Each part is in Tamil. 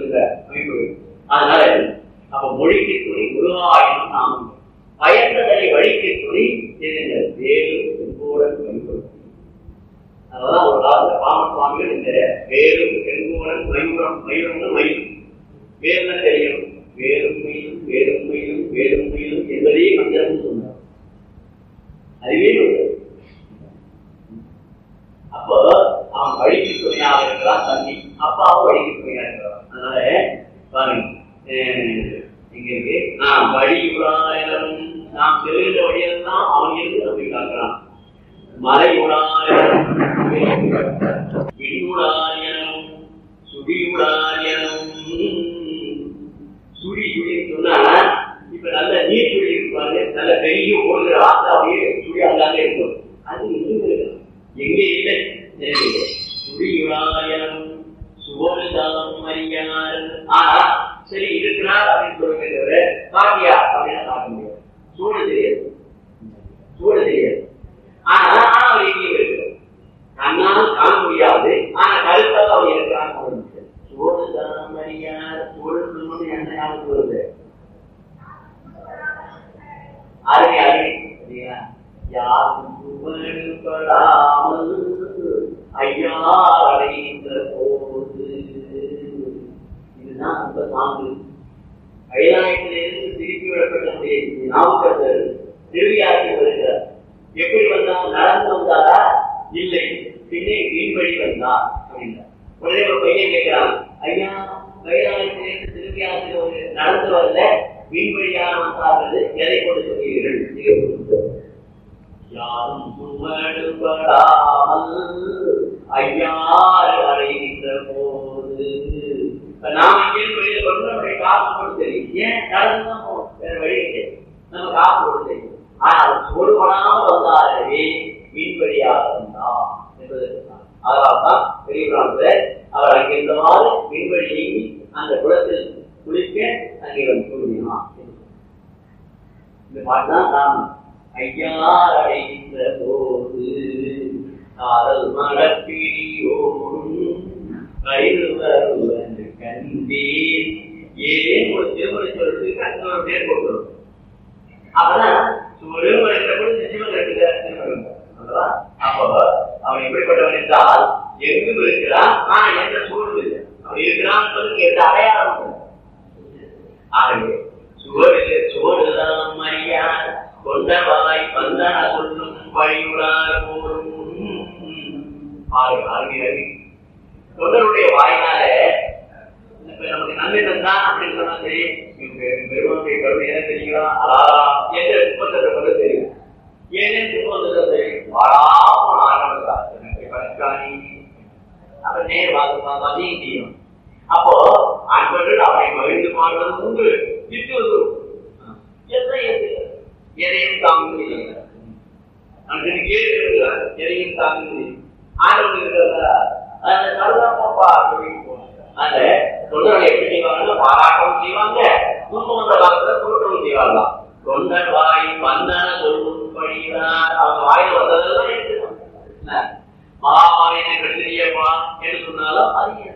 சொல்லுங்க அமைப்பு அதனால அப்ப மொழிக்கு துணி உருவாயினும் நாமும் பயந்ததை வழிக்கு துணி தெரிந்த வேறு செங்கோடன் வழிபடும் அதனால ஒரு காலத்துல பாமன் சுவாமிகள் இந்த வேலும் செங்கோடன் மயூரம் மயூரம்னு மயில் வேறுதான் தெரியும் வேலும் மயிலும் வேலும் மயிலும் வேலும் மயிலும் என்பதே மந்திரம் சொன்னார் அதுவே ஒரு அப்போ அவன் வழிக்கு துணையாக இருக்கிறான் தண்ணி அப்பாவும் வழிக்கு துணையாக இருக்கிறான் அதனால பாருங்க அஹ் இங்க இருக்கு நான் வழியுடாயிரம் நாம் செல்கின்ற வழியெல்லாம் அவன் இருந்து நம்மை காக்கிறான் மலையுடாயிரம் விடியுடாயிரம் சுடியுடாயிரம் சுழி சுழி சொன்னா இப்ப நல்ல நீர் சுழி இருப்பாங்க நல்ல பெரிய ஓடுகிற ஆத்தா அப்படியே சுழி அங்காங்க இருக்கும் அது எங்க இருக்கு எங்கே இல்லை சுழியுடாயம் சுவோதாம் அறியார் ஆனா சரி இருக்கிறார் அப்படின்னு சொல்லுங்க தவிர பாக்கியா அப்படின்னு பார்க்க முடியாது சூழ தெரியாது சூழ தெரியாது ஆனா ஆனா அவர் எங்கேயும் இருக்கிறார் கண்ணால் காண முடியாது ஆனா கருத்தால் அவர் இருக்கிறார் காண முடியாது சூழதாம் அறியார் சூழல் என்ன ஞாபகம் வருது அருமை அருமை சரியா யாரும் புகழ்படாமல் ஐயார் அடைகின்ற போது இதுதான் அந்த சான்று கைலாயத்திலிருந்து திருப்பி விடப்பட்ட நாவுக்கர் திருவியாக்கி வருகிறார் எப்படி வந்தால் நடந்து வந்தாரா இல்லை பின்னே வீண் வழி வந்தார் அப்படின்னார் உடனே ஒரு பையன் கேட்கிறான் ஐயா கைலாயத்திலிருந்து திருவியாக்கி ஒரு நடந்து வரல வீண் வழியாக வந்தார்கள் எதை கொண்டு சொல்கிறீர்கள் யாரும் சுமடுபடாமல் ஐயாறு அடைகின்ற போது இப்ப நாம இங்கே வெளியில கொண்டு நம்முடைய காசு போட்டு தெரியும் ஏன் நடந்துதான் போகும் வேற வழி இல்லை நம்ம காசு போட்டு தெரியும் ஆனால் சொல்படாமல் வந்தாலே மீன்வழியாக வந்தா என்பதற்கு அதனால்தான் பெரிய பிராணத்துல அவர் அங்கிருந்தவாறு மீன்வழி நீங்கி அந்த குளத்தில் குளிக்க அங்கே வந்து கூறினான் இந்த பாட்டு தான் காரணம் ஐயார் அடைகின்ற போது காதல் மடப்பிடியோடும் கருவருவன் கண்டேன் ஏன் ஒரு திருமணி சொல்றது கண்ணோட பேர் போட்டுரும் அப்பதான் ஒருவருங்கிற பொழுது நிச்சயமாக இருக்கிறார் திருமணம் அல்லவா அப்போ அவன் எப்படிப்பட்டவன் என்றால் எங்கும் இருக்கிறான் ஆனா எந்த சூழலும் இல்லை அவன் இருக்கிறான் சொல்லுங்க எந்த அடையாளம் இல்லை ஆகவே சுவரில் சுவருதான் மரியார் கொண்டவாய் வந்தன சொல்லும் வழியுடார் போரும் தொண்டருடைய வாயினால இப்ப நமக்கு நன்மை தந்தான் அப்படின்னு சொன்னா சரி பெருமானுடைய கருணை என்ன தெரியுங்களா அலாரா என்ற திருப்பத்தை கூட தெரியும் ஏனே திருப்பத்தை தெரியும் வாராம ஆரம்பித்தார் எனக்கு பணக்காணி அவர் நேர் வாங்க மதியம் செய்யும் அப்போ அன்பர்கள் அவரை மகிழ்ந்து பாடுவது உண்டு திட்டுவது எதையும் தாங்க அன்றைக்கு கேட்கிறார் எதையும் தாங்க ஆண்டவன் இருக்கிறதா அந்த கருதாப்பா அப்படின்னு அந்த தொண்டர்கள் எப்படி செய்வாங்கன்னா பாராட்டவும் செய்வாங்க துன்பம் வந்த காலத்துல துருட்டவும் செய்வாங்களாம் தொண்டர் வாய் வந்தன சொல்லும்படிதான் அவங்க வாயில வந்ததெல்லாம் எடுத்துக்கலாம் மகாபாரத கட்டிரியப்பா என்று சொன்னாலும் அது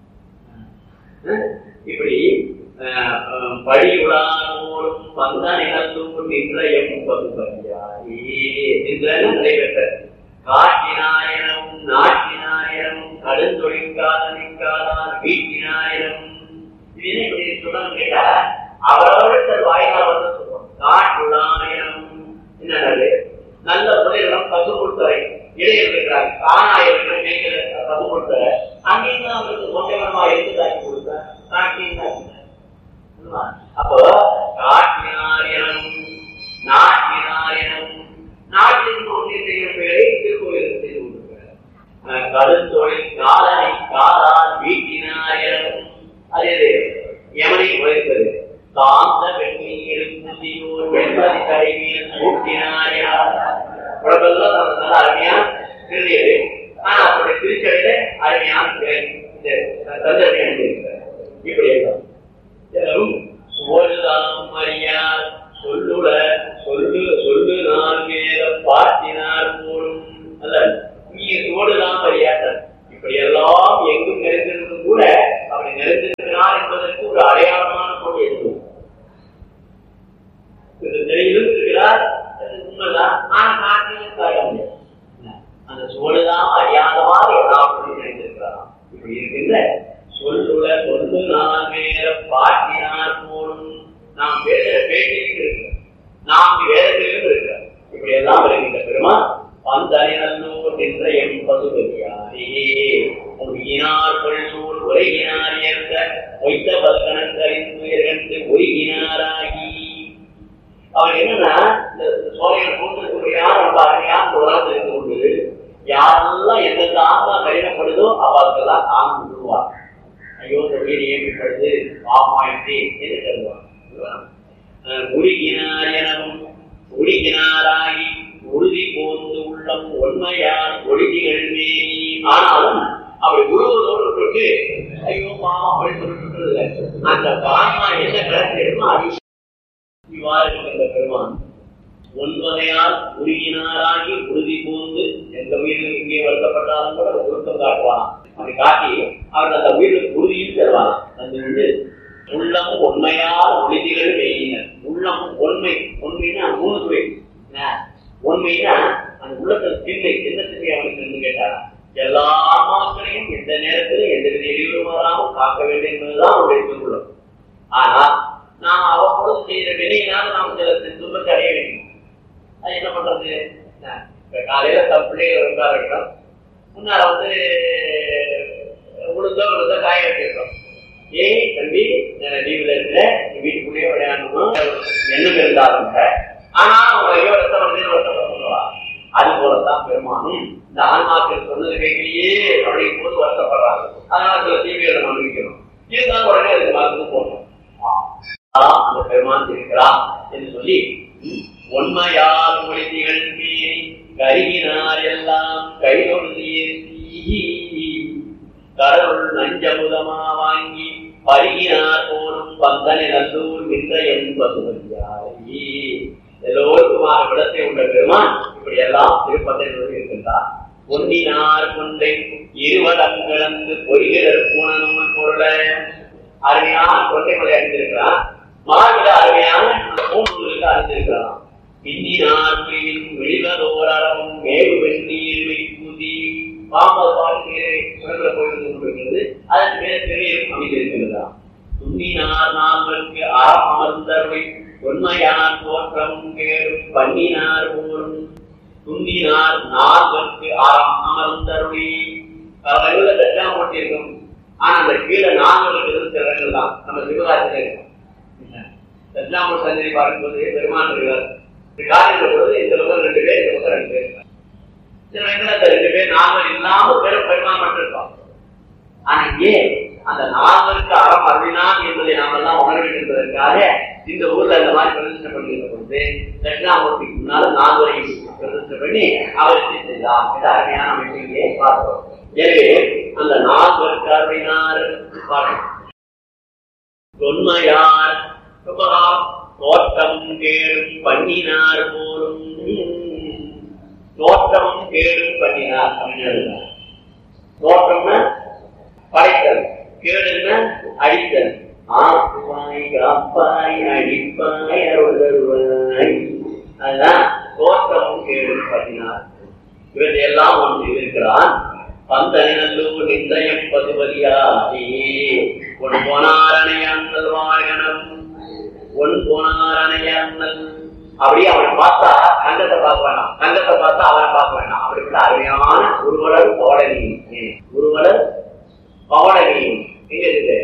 இப்படி படியுடானோடும் வந்த நிகழ்ந்தும் நின்ற எம் பகுபதியாரே நின்றனும் நடைபெற்ற காட்டினாயிரம் நாட்டினாயிரம் கடுந்தொழிற்காதனிக்காதான் வீட்டினாயிரம் இது என்ன இப்படி சொல்லணும் கேட்டா அவரவர்கள் வாயினால் வந்து சொல்லுவோம் காட்டுடாயிரம் என்னது நல்ல முதலிடம் பசு கொடுத்தவை இடையில் இருக்கிறாங்க காணாயிரம் மேய்க்கிற பசு கொடுத்தவை அங்கேயும் அவருக்கு சொந்தமா இருந்து தாக்கி கொடுத்த காட்டின் அப்போ காட்டினாரியம் நாட்டினாரியம் நாட்டின் கொண்டிருக்கிற பெயரை திருக்கோயில் செய்து கொண்டிருக்கிறார் கருத்தொழில் காலனை காலால் வீட்டினாரியம் அதே யமனை உழைப்பது சாந்த வெண்மையில் புதியோர் வெண்மதி கடைவியில் ஊட்டினாரியா உடம்பெல்லாம் நல்ல அருமையா திருடியது ஆனா அவருடைய திருச்சடையில அருமையான இந்த தந்தனை ஒரு அடையாளமான பொருள் எதுவும் இந்த திரையிலும் இருக்கிறார் அது உண்மைதான் ஆனா காட்டிலும் காட்ட முடியாது அந்த சோழுதான் அறியாதவாறு எல்லாத்தையும் நினைந்திருக்கிறாராம் இப்படி இருக்கின்ற சொல்லுல சொல்லு நான் வேற பாட்டினார் போலும் நாம் வேற பேட்டிக்கு இருக்கிறோம் நாம் வேதத்திலும் இருக்கிறோம் இப்படி எல்லாம் இருக்கின்ற பெருமா பந்தனினல்லூர் நின்ற எம் பசுபதியாரே ஒருகினார் பொருள் உரைகினார் ஏற்க ஒய்த்த பல்கணங்களின் உயர்கண்டு ஒருகினாராகி அவர் என்னன்னா இந்த சோழையர் கூட்டத்துக்குரியார் நம்ம அறியாம உலகத்தில் இருந்து கொண்டு யாரெல்லாம் எந்தெந்த ஆத்மா கடினப்படுதோ அவர்களுக்கெல்லாம் தாங்க விடுவார் ஐயோ இந்த வீடு ஏற்படுது பாமாயிட்டு என்று கருதுவார் உருகினார் எனவும் உருகினாராகி உறுதி போந்து உள்ளம் உண்மையான் ஒழுதிகள் மேனி ஆனாலும் அப்படி உருவதோடு விட்டு ஐயோ பாவம் அப்படின்னு சொல்லிட்டு அந்த பாமா என்ன கணக்கு அது இவ்வாறு இருக்கின்ற பெருமான் ஒன்பதையால் உருகினாராகி உறுதி பூந்து எந்த உயிரில் இங்கே வருத்தப்பட்டாலும் கூட உருத்தம் காட்டுவாராம் அப்படி காட்டி அவர் அந்த உயிருக்கு உறுதியும் தருவாராம் அது வந்து உள்ளம் உண்மையால் உறுதிகள் வெயினர் உள்ளம் உண்மை உண்மைன்னா மூணு துறை என்ன? உண்மைன்னா அந்த உள்ளத்தில் திண்ணை என்ன திண்ணை அவனுக்கு என்று கேட்டாரா எல்லா மக்களையும் எந்த நேரத்திலும் எந்த வித இடையூறும் வராமல் காக்க வேண்டும் என்பதுதான் அவருடைய திருக்குள்ளம் ஆனால் நாம் அவ்வப்பொழுது செய்கிற வினையினால் நாம் சில துன்பத்தை அடைய வேண்டும் அது என்ன பண்றது என்ன? இப்ப காலையில தம் பிள்ளைகள் இருந்தார்கள் முன்னால வந்து உளுந்தோ உளுந்தோ காய வச்சிருக்கோம் ஏய் தம்பி லீவ்ல இருக்கிற நீ வீட்டுக்குள்ளேயே விளையாடணும் எண்ணம் இருந்தாலும் கூட. ஆனா அவங்க ஐயோ ரத்தம் வந்து ரத்தம் சொல்லுவா அது போலத்தான் பெருமானும் இந்த ஆன்மாக்கள் சொன்னது கேட்கலையே அப்படிங்கும் போது வருத்தப்படுறாங்க அதனால சில தீமைகளை அனுபவிக்கணும் இருந்தாலும் உடனே அதுக்கு மருந்து போடணும் ஆம், அந்த பெருமான் இருக்கிறார் என்று சொல்லி உண்மையால் மொழிதிகள் மீறி கருகினார் எல்லாம் கைதொழுதியே கடவுள் நஞ்சமுதமா வாங்கி பருகினார் போலும் பந்தனை நல்லூர் நின்ற என்பது எல்லோருக்குமான விடத்தை உள்ள பெருமான் இப்படி எல்லாம் திருப்பத்தை இருக்கின்றார் பொன்னினார் கொண்டை இருவடங்கிழந்து பொறிகிறர் பூணனும் பொருளை அருமையான கொண்டைமலை அணிந்திருக்கிறான் மாவில அருமையான பூணூலுக்கு அணிந்திருக்கிறான் பின்னினார் பிரிவின் வெளிவதோரளவும் மேவு வெந்நீர் வைப்புதி பாம்பது வாழ்க்கையை சுழல போயிருந்து கொண்டிருக்கிறது அதற்கு மேல திரையும் அமைந்திருக்கிறதா துண்ணினார் நால்வருக்கு அறம் அமர்ந்தவை உண்மையான் தோற்றம் கேடும் பண்ணினார் போலும் துண்டினார் நால்வருக்கு அறம் அமர்ந்தருளி பல தட்டம் போட்டிருக்கும் ஆனா அந்த கீழே நால்வருக்கு இருந்த இடங்கள் தான் நம்ம சிவகாசியில இருக்கும் தட்சாமூர் சந்தை பார்க்கும்போது பெருமான் இருக்கிறார் காலையில் பொழுது இந்த பக்கம் ரெண்டு பேர் இந்த பக்கம் ரெண்டு பேர் சில இடத்துல அந்த ரெண்டு பேர் நால்வர் இல்லாம பெரும் பெருமான் மட்டும் இருப்பான் ஆனா ஏன் அந்த நால்வருக்கு அறம் அருளினான் என்பதை நாம எல்லாம் உணர வேண்டும் என்பதற்காக இந்த ஊர்ல இந்த மாதிரி பிரதிஷ்டை பண்ணிருந்த பொழுது தட்சிணாமூர்த்திக்கு முன்னால நால்வரையும் பிரதிஷ்டை பண்ணி அவர் என்ன செய்தார் என்ற அருமையான அமைப்பிலே பார்த்தோம் எனவே அந்த நால்வருக்கு அருளினார் பார்க்கணும் தொன்மையார் சுபகாம் தோட்டம் கேடும் பண்ணினார் போலும் தோட்டம் கேடும் பண்ணினார் அப்படின்னு தோட்டம்னா படைத்தல் கேடுன்னா அடித்தல் ஆக்குவாய் காப்பாய் அடிப்பாய் அருள் தருவாய் அதுதான் தோட்டமும் கேடும் பண்ணினார் இவற்றையெல்லாம் ஒன்று இருக்கிறான் பந்தனிநல்லூர் நிந்தயம் பதுபதியாகி ஒன் போனாரணைய அண்ணல் வாழ்கணம் ஒன் போனாரணைய அண்ணல் அப்படியே அவனை பார்த்தா கங்கத்தை பார்க்க வேண்டாம் கங்கத்தை பார்த்தா அவனை பார்க்க வேண்டாம் அப்படிப்பட்ட அருமையான குருவலர் பவடனி குருவலர் பவடனி எங்க இருக்கு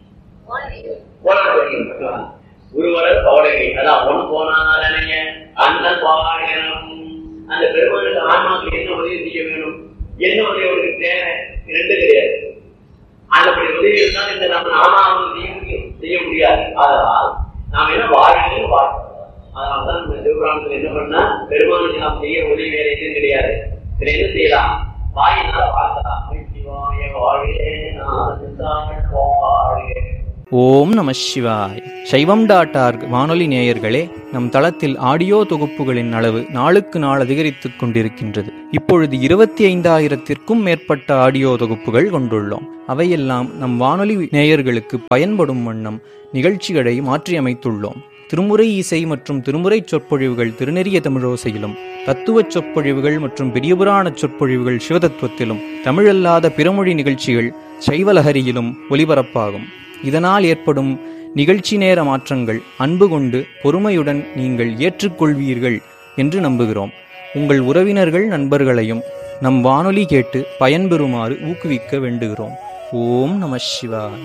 குருவலர் பவடனி அதான் ஒன் போனாரணைய அண்ணல் வாழ்கணம் அந்த பெருமானுக்கு ஆன்மாவுக்கு என்ன உதவி செய்ய வேணும் என்ன உதவி அவருக்கு தேவை ரெண்டு கிடையாது அந்தப்படி உதவி இருந்தால் இந்த நம்ம நாமாவும் செய்ய முடியும் செய்ய முடியாது அதனால் நாம் என்ன வாழ்க்கையில் வாழ்க்கை அதனால்தான் நம்ம சிவபுராணத்தில் என்ன பண்ணா பெருமானுக்கு நாம் செய்ய உதவி வேற எதுவும் கிடையாது இதுல என்ன செய்யலாம் வாயினால வாழ்த்தலாம் சிவாய வாழ்கே நான் வாழ்கே ஓம் நம சிவாய் சைவம் டாட் ஆர்க் வானொலி நேயர்களே நம் தளத்தில் ஆடியோ தொகுப்புகளின் அளவு நாளுக்கு நாள் அதிகரித்துக் கொண்டிருக்கின்றது இப்பொழுது இருபத்தி ஐந்தாயிரத்திற்கும் மேற்பட்ட ஆடியோ தொகுப்புகள் கொண்டுள்ளோம் அவையெல்லாம் நம் வானொலி நேயர்களுக்கு பயன்படும் வண்ணம் நிகழ்ச்சிகளை மாற்றியமைத்துள்ளோம் திருமுறை இசை மற்றும் திருமுறை சொற்பொழிவுகள் திருநெறிய தமிழோசையிலும் தத்துவச் சொற்பொழிவுகள் மற்றும் பெரியபுராண சொற்பொழிவுகள் சிவதத்துவத்திலும் தமிழல்லாத பிறமொழி நிகழ்ச்சிகள் சைவலஹரியிலும் ஒலிபரப்பாகும் இதனால் ஏற்படும் நிகழ்ச்சி நேர மாற்றங்கள் அன்பு கொண்டு பொறுமையுடன் நீங்கள் ஏற்றுக்கொள்வீர்கள் என்று நம்புகிறோம் உங்கள் உறவினர்கள் நண்பர்களையும் நம் வானொலி கேட்டு பயன்பெறுமாறு ஊக்குவிக்க வேண்டுகிறோம் ஓம் நம சிவாய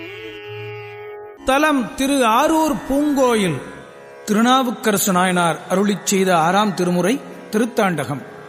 தலம் திரு ஆரூர் பூங்கோயில் திருநாவுக்கரசு நாயனார் அருளிச் செய்த ஆறாம் திருமுறை திருத்தாண்டகம்